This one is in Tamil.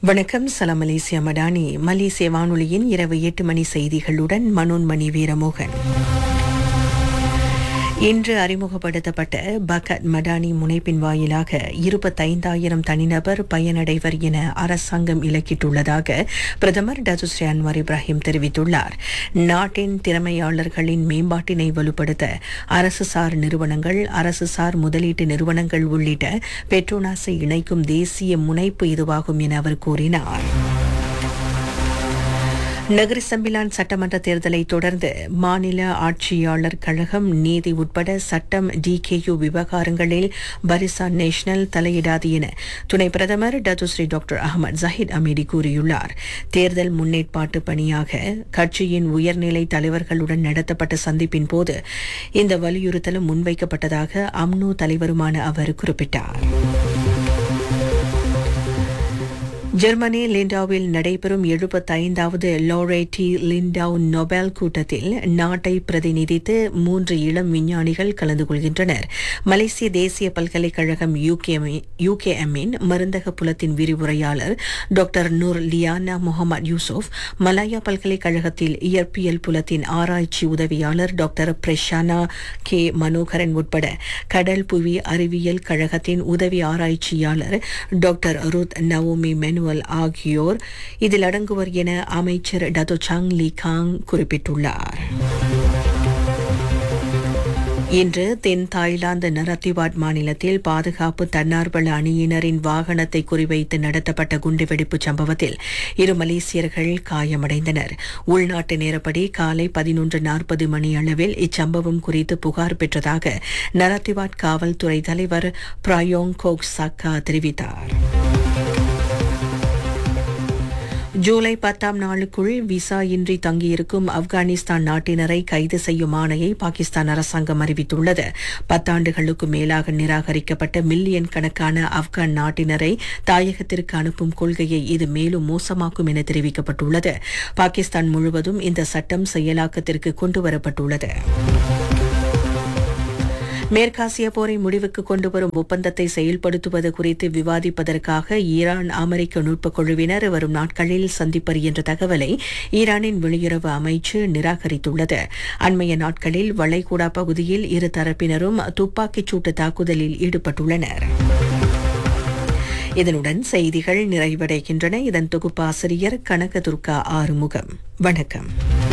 வணக்கம் சலாம் மலேசியா மடானி மலேசிய வானொலியின் இரவு எட்டு மணி செய்திகளுடன் மனோன்மணி வீரமோகன் இன்று அறிமுகப்படுத்தப்பட்ட பகத் மடானி முனைப்பின் வாயிலாக இருபத்தைந்தாயிரம் தனிநபர் பயனடைவர் என அரசாங்கம் இலக்கிட்டுள்ளதாக பிரதமர் டசுஸ்ரீ அன்வார் இப்ராஹிம் தெரிவித்துள்ளார் நாட்டின் திறமையாளர்களின் மேம்பாட்டினை வலுப்படுத்த அரசுசார் நிறுவனங்கள் அரசுசார் முதலீட்டு நிறுவனங்கள் உள்ளிட்ட பெட்ரோனாஸை இணைக்கும் தேசிய முனைப்பு இதுவாகும் என அவர் கூறினார் நகரி சம்பிலான் சட்டமன்ற தேர்தலை தொடர்ந்து மாநில ஆட்சியாளர் கழகம் நீதி உட்பட சட்டம் டிகேயு விவகாரங்களில் பரிசா நேஷனல் தலையிடாது என துணை பிரதமர் Datuk Seri doctor Ahmad Zahid Hamidi கூறியுள்ளார் தேர்தல் முன்னேற்பாட்டு பணியாக கட்சியின் உயர்நிலை தலைவர்களுடன் நடத்தப்பட்ட சந்திப்பின் போது இந்த வலியுறுத்தலும் முன்வைக்கப்பட்டதாக அம்னோ தலைவருமான அவர் குறிப்பிட்டார் ஜெர்மனி லிண்டாவில் நடைபெறும் எழுபத்தைந்தாவது லோரேட்டி லிண்டாவ் நொபேல் கூட்டத்தில் நாட்டை பிரதிநிதித்து மூன்று இளம் விஞ்ஞானிகள் கலந்து கொள்கின்றனர் மலேசிய தேசிய பல்கலைக்கழகம் யூகேஎம்மின் மருந்தக புலத்தின் விரிவுரையாளர் doctor Nur Liana Mohamed Yusof Malaya பல்கலைக்கழகத்தில் இயற்பியல் புலத்தின் ஆராய்ச்சி உதவியாளர் டாக்டர் பிரஷானா கே மனோகரன் உட்பட கடல் புவி அறிவியல் கழகத்தின் உதவி ஆராய்ச்சியாளர் டாக்டர் ருத் நவோமி மெனு மேனுவல் ஆகியோர் இதில் அடங்குவர் என அமைச்சர் டதோ சாங் லீ காங் குறிப்பிட்டுள்ளார் இன்று தென் தாய்லாந்து நரத்திவாட் மாநிலத்தில் பாதுகாப்பு தன்னார்வல அணியினரின் வாகனத்தை குறிவைத்து நடத்தப்பட்ட குண்டுவெடிப்பு சம்பவத்தில் இரு மலேசியர்கள் காயமடைந்தனர் உள்நாட்டு நேரப்படி காலை பதினொன்று நாற்பது மணி அளவில் இச்சம்பவம் குறித்து புகார் பெற்றதாக நரத்திவாட் காவல்துறை தலைவர் பிரயோங் கோக் சக்கா தெரிவித்தார் ஜூலை பத்தாம் நாளுக்குள் விசா இன்றி தங்கியிருக்கும் ஆப்கானிஸ்தான் நாட்டினரை கைது செய்யும் ஆணையை பாகிஸ்தான் அரசாங்கம் அறிவித்துள்ளது பத்தாண்டுகளுக்கு மேலாக நிராகரிக்கப்பட்ட மில்லியன் கணக்கான ஆப்கான் நாட்டினரை தாயகத்திற்கு அனுப்பும் கொள்கையை இது மேலும் மோசமாக்கும் என தெரிவிக்கப்பட்டுள்ளது பாகிஸ்தான் முழுவதும் இந்த சட்டம் செயலாக்கத்திற்கு கொண்டுவரப்பட்டுள்ளது மேற்காசிய போரை முடிவுக்கு கொண்டு வரும் ஒப்பந்தத்தை செயல்படுத்துவது குறித்து விவாதிப்பதற்காக ஈரான் அமெரிக்க நுட்பக் குழுவினர் வரும் நாட்களில் சந்திப்பர் என்ற தகவலை ஈரானின் வெளியுறவு அமைச்சு நிராகரித்துள்ளது அண்மைய நாட்களில் வளைகுடா பகுதியில் இரு தரப்பினரும் துப்பாக்கிச் சூட்டு தாக்குதலில் ஈடுபட்டுள்ளனர் இதனுடன் செய்திகள் நிறைவடைகின்றன இதன் தொகுப்பாசிரியர் கனகதுர்கா ஆறுமுகம் வணக்கம்